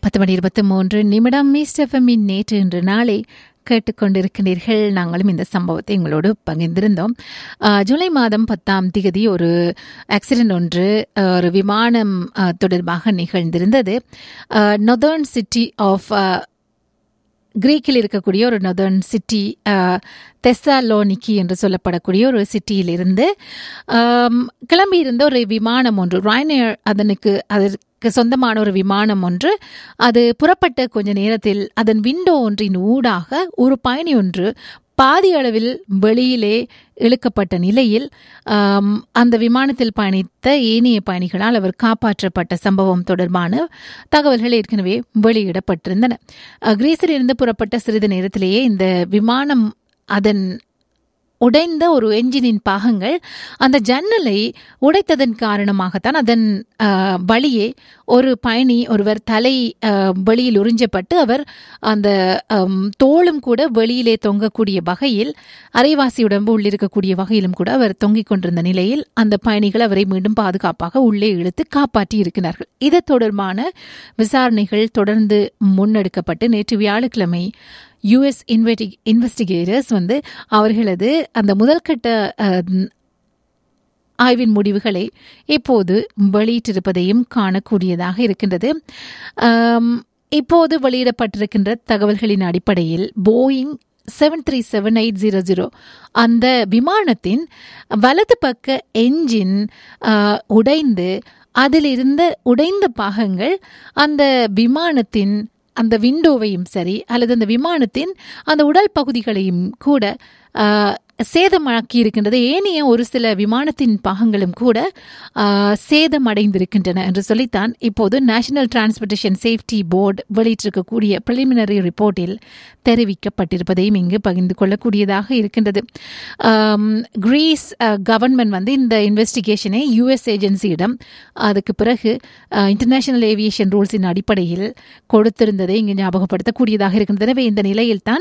பத்து மணி இருபத்தி மூன்று நிமிடம் மீஸ்டெஃபமின் நேற்று இன்று நாளை கேட்டுக்கொண்டிருக்கிறீர்கள் நாங்களும் இந்த சம்பவத்தை எங்களோடு பகிர்ந்திருந்தோம் அஹ், ஜூலை மாதம் பத்தாம் தேதி ஒரு ஆக்சிடென்ட் ஒன்று அஹ், ஒரு விமானம் அஹ், தொடர்பாக நிகழ்ந்திருந்தது நொதர்ன் சிட்டி ஆஃப் கிரீக்கில் இருக்கக்கூடிய ஒரு நொதர்ன் சிட்டி தெஸ்ஸாலோனிக்கி என்று சொல்லப்படக்கூடிய ஒரு சிட்டியிலிருந்து ஆம், கிளம்பியிருந்த ஒரு விமானம் ஒன்று ராயனர் அதனுக்கு அதற்கு சொந்தமான ஒரு விமானம் ஒன்று அது புறப்பட்ட கொஞ்ச நேரத்தில் அதன் விண்டோ ஒன்றின் ஊடாக ஒரு பயணி ஒன்று பாதி அளவில் வெளியிலே இழுக்கப்பட்ட நிலையில் ஆம், அந்த விமானத்தில் பயணித்த ஏனைய பயணிகளால் அவர் காப்பாற்றப்பட்ட சம்பவம் தொடர்பான தகவல்கள் ஏற்கனவே வெளியிடப்பட்டிருந்தன அஹ், கிரீஸிலிருந்து புறப்பட்ட சிறிது நேரத்திலேயே இந்த விமானம் அதன் உடைந்த ஒரு என்ஜினின் பாகங்கள் அந்த ஜன்னலை உடைத்ததன் காரணமாகத்தான் அதன் அஹ், வழியே ஒரு பயணி ஒருவர் தலை அஹ், வெளியில் உறிஞ்சப்பட்டு அவர் அந்த அம், தோளும் கூட வெளியிலே தொங்கக்கூடிய வகையில் அரைவாசி உடம்பு உள்ளிருக்கக்கூடிய வகையிலும் கூட அவர் தொங்கிக் கொண்டிருந்த நிலையில் அந்த பயணிகள் அவரை மீண்டும் பாதுகாப்பாக உள்ளே இழுத்து காப்பாற்றி இருக்கிறார்கள் இது தொடர்பான விசாரணைகள் தொடர்ந்து முன்னெடுக்கப்பட்டு நேற்று வியாழக்கிழமை யுஎஸ் இன்வெஸ்டி இன்வெஸ்டிகேட்டர்ஸ் வந்து அவர்களது அந்த முதல்கட்ட அஹ், ஆய்வின் முடிவுகளை இப்போது வெளியிட்டிருப்பதையும் காணக்கூடியதாக இருக்கின்றது ஆம், இப்போது வெளியிடப்பட்டிருக்கின்ற தகவல்களின் அடிப்படையில் Boeing seven three seven eight zero zero அந்த விமானத்தின் வலது பக்க என்ஜின் ஆஹ், உடைந்து அதில் இருந்த உடைந்த பாகங்கள் அந்த விமானத்தின் அந்த விண்டோவையும் சரி அல்லது அந்த விமானத்தின் அந்த உடல் பகுதிகளையும் கூட ஆஹ், சேதமாக்கி இருக்கின்றது ஏனைய ஒரு சில விமானத்தின் பாகங்களும் கூட ஆஹ், சேதமடைந்திருக்கின்றன என்று சொல்லித்தான் இப்போது நேஷனல் டிரான்ஸ்போர்ட்டேஷன் சேஃப்டி போர்டு வெளியிட்டிருக்கக்கூடிய preliminary ரிப்போர்ட்டில் தெரிவிக்கப்பட்டிருப்பதையும் இங்கு பகிர்ந்து கொள்ளக்கூடியதாக இருக்கின்றது ஆம், கிரீஸ் கவர்மெண்ட் வந்து இந்த இன்வெஸ்டிகேஷனை யுஎஸ் ஏஜென்சியிடம் அதுக்கு பிறகு இன்டர்நேஷனல் ஏவியேஷன் ரூல்ஸின் அடிப்படையில் கொடுத்திருந்ததை இங்கு ஞாபகப்படுத்தக்கூடியதாக இருக்கின்றது எனவே இந்த நிலையில்தான்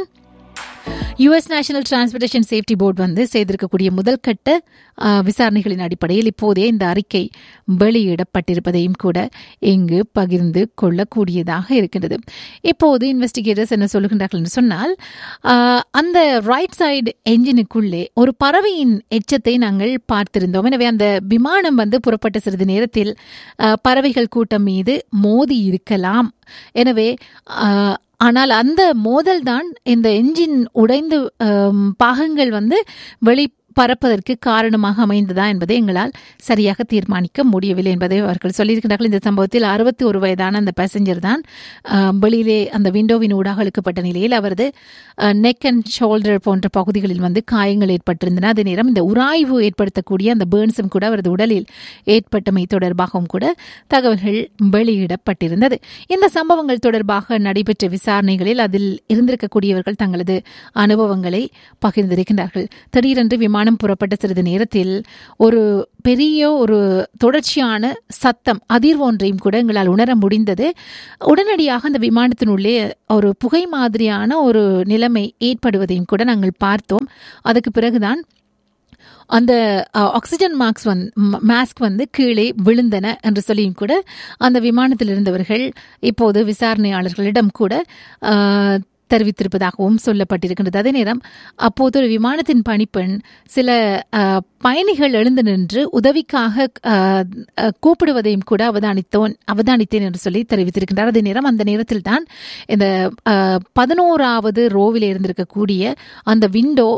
US National Transportation Safety Board வந்து செய்திருக்கக்கூடிய முதல் கட்ட ஆ, விசாரணைகளின் அடிப்படையில் இப்போதே இந்த அறிக்கை வெளியிடப்பட்டிருப்பதையும் கூட இங்கு பகிர்ந்து கொள்ளக்கூடியதாக இருக்கின்றது இப்போது இன்வெஸ்டிகேட்டர்ஸ் என்ன சொல்லுகின்றார்கள் என்று சொன்னால் ஆ, அந்த ரைட் சைடு என்ஜினுக்குள்ளே ஒரு பறவையின் எச்சத்தை நாங்கள் பார்த்திருந்தோம் எனவே அந்த விமானம் வந்து புறப்பட்ட சிறிது நேரத்தில் ஆ, பறவைகள் கூட்டம் மீது மோதி இருக்கலாம் எனவே ஆ, ஆனால் அந்த மோதல் தான் இந்த என்ஜின் உடைந்து ஆம், பாகங்கள் வந்து வெளி பறப்பதற்கு காரணமாக அமைந்ததா என்பதை எங்களால் சரியாக தீர்மானிக்க முடியவில்லை என்பதை அவர்கள் சொல்லியிருக்கிறார்கள் இந்த சம்பவத்தில் அறுபத்தி ஒரு வயதான அந்த பேசஞ்சர் தான் ஆம், வெளியிலே அந்த விண்டோவின் ஊடாக இழுக்கப்பட்ட நிலையில் அவரது நெக் அண்ட் ஷோல்டர் போன்ற பகுதிகளில் வந்து காயங்கள் ஏற்பட்டிருந்தன அதே நேரம் இந்த உராய்வு ஏற்படுத்தக்கூடிய அந்த பேர்ன்ஸும் கூட அவரது உடலில் ஏற்பட்டமை தொடர்பாகவும் கூட தகவல்கள் வெளியிடப்பட்டிருந்தது இந்த சம்பவங்கள் தொடர்பாக நடைபெற்ற விசாரணைகளில் அதில் இருந்திருக்கக்கூடியவர்கள் தங்களது அனுபவங்களை பகிர்ந்திருக்கின்றார்கள் திடீரென்று விமானம் புறப்பட்ட சிறிது நேரத்தில் ஒரு பெரிய ஒரு தொடர்ச்சியான சத்தம் அதிர்வு ஒன்றையும் கூட எங்களால் உணர முடிந்தது உடனடியாக அந்த விமானத்தினுள்ளே ஒரு புகை மாதிரியான ஒரு நிலைமை ஏற்படுவதையும் கூட நாங்கள் பார்த்தோம் அதுக்கு பிறகுதான் அந்த அஹ், ஆக்சிஜன் மாஸ்க் வந்து மாஸ்க் வந்து கீழே விழுந்தன என்று சொல்லியும் கூட அந்த விமானத்தில் இருந்தவர்கள் இப்போது விசாரணையாளர்களிடம் கூட அஹ், தெரிவித்திருப்பதாகவும் சொல்லப்பட்டிருக்கின்றது அதே நேரம் அப்போது ஒரு விமானத்தின் பணிப்பெண் சில அஹ், பயணிகள் எழுந்து நின்று உதவிக்காக அஹ், அஹ், கூப்பிடுவதையும் கூட அவதானித்தோன் அவதானித்தேன் என்று சொல்லி தெரிவித்திருக்கின்றார் அதே நேரம் அந்த நேரத்தில் தான் இந்த அஹ், பதினோராவது ரோவில் இருந்திருக்கக்கூடிய அந்த விண்டோ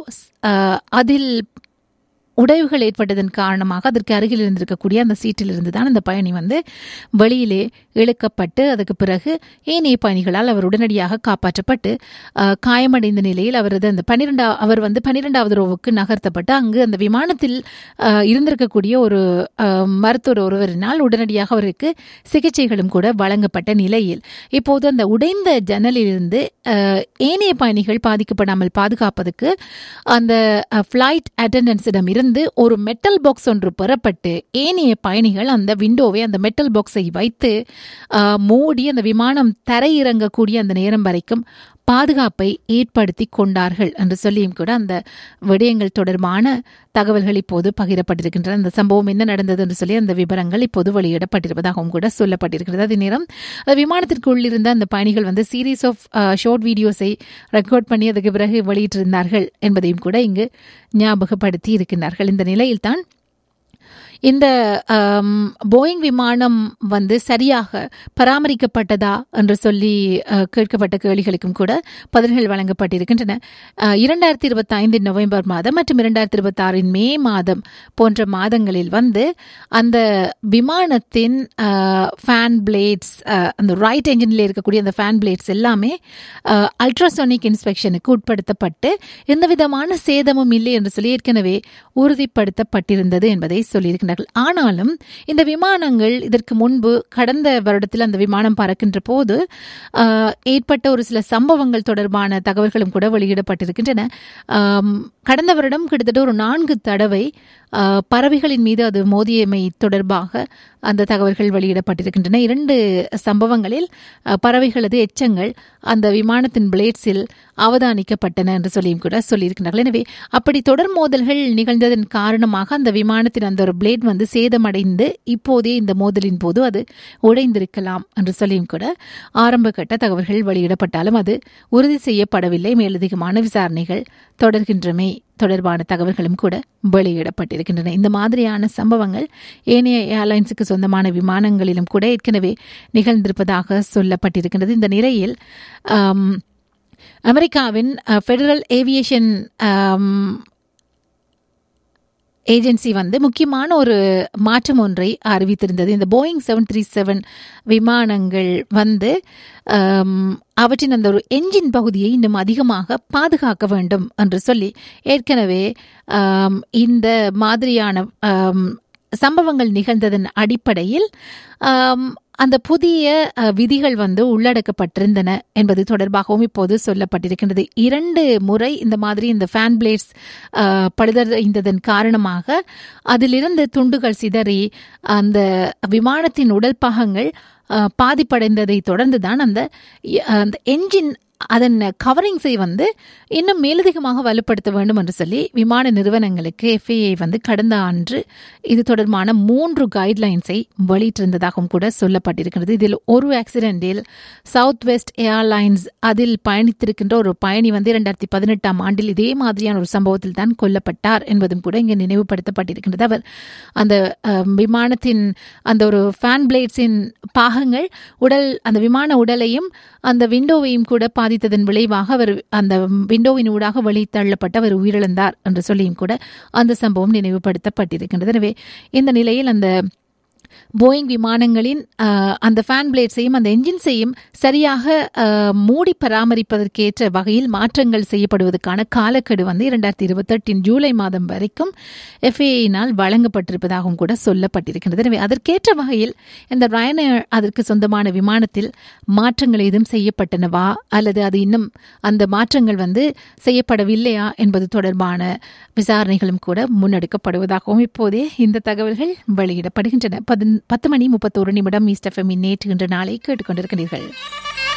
அதில் உடைவுகள் ஏற்பட்டதன் காரணமாக அதற்கு அருகில் இருந்திருக்கக்கூடிய அந்த சீட்டில் இருந்து தான் அந்த பயணி வந்து வெளியிலே இழுக்கப்பட்டு அதுக்கு பிறகு ஏனைய பயணிகளால் அவர் உடனடியாக காப்பாற்றப்பட்டு அஹ், காயமடைந்த நிலையில் அவரது அந்த பன்னிரெண்டா அவர் வந்து பன்னிரெண்டாவது ரோவுக்கு நகர்த்தப்பட்டு அங்கு அந்த விமானத்தில் அஹ், இருந்திருக்கக்கூடிய ஒரு அஹ், மருத்துவர் ஒருவரினால் உடனடியாக அவருக்கு சிகிச்சைகளும் கூட வழங்கப்பட்ட நிலையில் இப்போது அந்த உடைந்த ஜன்னலிலிருந்து அஹ், ஏனைய பயணிகள் பாதிக்கப்படாமல் பாதுகாப்பதற்கு அந்த ஃப்ளைட் அட்டண்டன்ஸிடம் இருந்து ஒரு மெட்டல் பாக்ஸ் ஒன்று பெறப்பட்டு ஏனைய பயணிகள் அந்த விண்டோவை அந்த மெட்டல் பாக்ஸை வைத்து அஹ், மூடி அந்த விமானம் தரையிறங்கக்கூடிய அந்த நேரம் வரைக்கும் பாதுகாப்பை ஏற்படுத்தி கொண்டார்கள் என்று சொல்லியும் கூட அந்த விடயங்கள் தொடர்பான தகவல்கள் இப்போது பகிரப்பட்டிருக்கின்றன அந்த சம்பவம் என்ன நடந்தது என்று சொல்லி அந்த விவரங்கள் இப்போது வெளியிடப்பட்டிருப்பதாகவும் கூட சொல்லப்பட்டிருக்கிறது அதே நேரம் அந்த விமானத்திற்குள் இருந்த அந்த பயணிகள் வந்து சீரீஸ் ஆஃப் ஷார்ட் வீடியோஸை ரெக்கார்ட் பண்ணி அதுக்கு பிறகு வெளியிட்டிருந்தார்கள் என்பதையும் கூட இங்கு ஞாபகப்படுத்தி இருக்கின்றார்கள் இந்த நிலையில்தான் இந்த போயிங் விமானம் வந்து சரியாக பராமரிக்கப்பட்டதா என்று சொல்லி கேட்கப்பட்ட கேள்விகளுக்கும் கூட பதில்கள் வழங்கப்பட்டிருக்கின்றன இரண்டாயிரத்தி இருபத்தி ஐந்து நவம்பர் மாதம் மற்றும் இரண்டாயிரத்தி இருபத்தி ஆறின் மே மாதம் போன்ற மாதங்களில் வந்து அந்த விமானத்தின் ஃபேன் பிளேட்ஸ் அந்த ரைட் என்ஜினில் இருக்கக்கூடிய அந்த ஃபேன் பிளேட்ஸ் எல்லாமே அல்ட்ராசோனிக் இன்ஸ்பெக்ஷனுக்கு உட்படுத்தப்பட்டு எந்த விதமான சேதமும் இல்லை என்று சொல்லி ஏற்கனவே உறுதிப்படுத்தப்பட்டிருந்தது என்பதை சொல்லியிருக்கிறார்கள் ஆனாலும் இந்த விமானங்கள் இதற்கு முன்பு கடந்த வருடத்தில் அந்த விமானம் பறக்கின்ற போது ஏற்பட்ட ஒரு சில சம்பவங்கள் தொடர்பான தகவல்களும் கூட வெளியிடப்பட்டிருக்கின்றன கடந்த வருடம் கிட்டத்தட்ட ஒரு நான்கு தடவை பறவைகளின் மீது அது மோதியமை தொடர்பாக அந்த தகவல்கள் வெளியிடப்பட்டிருக்கின்றன இரண்டு சம்பவங்களில் பறவைகளது எச்சங்கள் அந்த விமானத்தின் பிளேட்ஸில் அவதானிக்கப்பட்டன என்று சொல்லியும் கூட சொல்லியிருக்கிறார்கள் எனவே அப்படி தொடர் மோதல்கள் நிகழ்ந்ததன் காரணமாக அந்த விமானத்தின் அந்த ஒரு பிளேட் வந்து சேதமடைந்து இப்போதே இந்த மோதலின் போது அது உடைந்திருக்கலாம் என்று சொல்லியும் கூட ஆரம்ப கட்ட தகவல்கள் வெளியிடப்பட்டாலும் அது உறுதி செய்யப்படவில்லை மேலதிகமான விசாரணைகள் தொடர்கின்றமை தொடர்பான தகவல்களும் கூட வெளியிடப்பட்டிருக்கின்றன இந்த மாதிரியான சம்பவங்கள் ஏனைய ஏர்லைன்ஸுக்கு சொந்தமான விமானங்களிலும் கூட ஏற்கனவே நிகழ்ந்திருப்பதாக சொல்லப்பட்டிருக்கின்றது இந்த நிலையில் அமெரிக்காவின் ஃபெடரல் ஏவியேஷன் ஏஜென்சி வந்து முக்கியமான ஒரு மாற்றம் ஒன்றை அறிவித்திருந்தது இந்த போயிங் செவன் த்ரீ செவன் விமானங்கள் வந்து அவற்றின் அந்த ஒரு என்ஜின் பகுதியை இன்னும் அதிகமாக பாதுகாக்க வேண்டும் என்று சொல்லி ஏற்கனவே இந்த மாதிரியான சம்பவங்கள் நிகழ்ந்ததன் அடிப்படையில் அந்த புதிய விதிகள் வந்து உள்ளடக்கப்பட்டிருந்தன என்பது தொடர்பாகவும் இப்போது சொல்லப்பட்டிருக்கின்றது இரண்டு முறை இந்த மாதிரி இந்த ஃபேன் பிளேட்ஸ் பழுதடைந்ததன் காரணமாக அதிலிருந்து துண்டுகள் சிதறி அந்த விமானத்தின் உடல் பாகங்கள் பாதிப்படைந்ததை தொடர்ந்துதான் அந்த அந்த என்ஜின் அதன் கவரிங்ஸை வந்து இன்னும் மேலதிகமாக வலுப்படுத்த வேண்டும் என்று சொல்லி விமான நிறுவனங்களுக்கு எஃப்ஏஐ வந்து கடந்த ஆண்டு இது தொடர்பான மூன்று கைட்லைன்ஸை வெளியிட்டிருந்ததாகவும் கூட சொல்லப்பட்டிருக்கிறது இதில் ஒரு ஆக்சிடென்டில் சவுத் வெஸ்ட் ஏர்லைன்ஸ் அதில் பயணித்திருக்கின்ற ஒரு பயணி வந்து இரண்டாயிரத்தி பதினெட்டாம் ஆண்டில் இதே மாதிரியான ஒரு சம்பவத்தில் தான் கொல்லப்பட்டார் என்பதும் கூட இங்கே நினைவுபடுத்தப்பட்டிருக்கின்றது அவர் அந்த விமானத்தின் அந்த ஒரு ஃபேன் பிளேட்ஸின் பாகங்கள் உடல் அந்த விமான உடலையும் அந்த விண்டோவையும் கூட பாதித்ததன் விளைவாக அவர் அந்த விண்டோவின் ஊடாக வழி தள்ளப்பட்டு அவர் உயிரிழந்தார் என்று சொல்லியும் கூட அந்த சம்பவம் நினைவுபடுத்தப்பட்டிருக்கின்றது எனவே இந்த நிலையில் அந்த போயிங் விமானங்களின் அந்த ஃபேன் பிளேட்ஸையும் அந்த என்ஜின்ஸையும் சரியாக மூடி பராமரிப்பதற்கேற்ற வகையில் மாற்றங்கள் செய்யப்படுவதற்கான காலக்கெடு வந்து இரண்டாயிரத்தி இருபத்தெட்டின் ஜூலை மாதம் வரைக்கும் எஃப்ஏயினால் வழங்கப்பட்டிருப்பதாகவும் கூட சொல்லப்பட்டிருக்கின்றது எனவே அதற்கேற்ற வகையில் இந்த ரயனர் அதற்கு சொந்தமான விமானத்தில் மாற்றங்கள் ஏதும் செய்யப்பட்டனவா அல்லது அது இன்னும் அந்த மாற்றங்கள் வந்து செய்யப்படவில்லையா என்பது தொடர்பான விசாரணைகளும் கூட முன்னெடுக்கப்படுவதாகவும் இப்போதே இந்த தகவல்கள் வெளியிடப்படுகின்றன பத்து மணி முப்பத்தோரு நிமிடம் ஈஸ்ட் எஃப்எம் நேற்று இன்று நாளை கேட்டுக்கொண்டிருக்கிறீர்கள்